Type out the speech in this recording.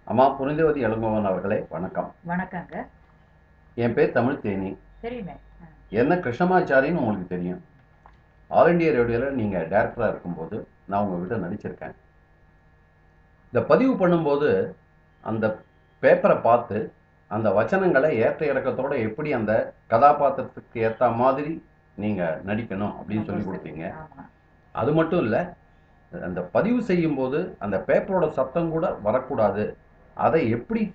அம்மா புனிதவதி இளங்கோவன் அவர்களே வணக்கம் வணக்கங்க என் பேர் தமிழ் தேனி தெரியுமே ஆ, என்ன கிருஷ்ணமாச்சாரின்னு உங்களுக்கு தெரியும் ஆல் இண்டியா ரேடியோவில் நீங்கள் டேரக்டராக இருக்கும்போது நான் உங்ககிட்ட நடிச்சிருக்கேன் இந்த பதிவு பண்ணும்போது அந்த பேப்பரை பார்த்து அந்த வச்சனங்களை ஏற்ற இறக்கத்தோட எப்படி அந்த கதாபாத்திரத்துக்கு ஏற்ற மாதிரி நீங்கள் நடிக்கணும் அப்படின்னு சொல்லி கொடுத்தீங்க ஆமா அது மட்டும் இல்லை அந்த பதிவு செய்யும்போது அந்த பேப்பரோட சத்தம் கூட வரக்கூடாது அதை எப்படி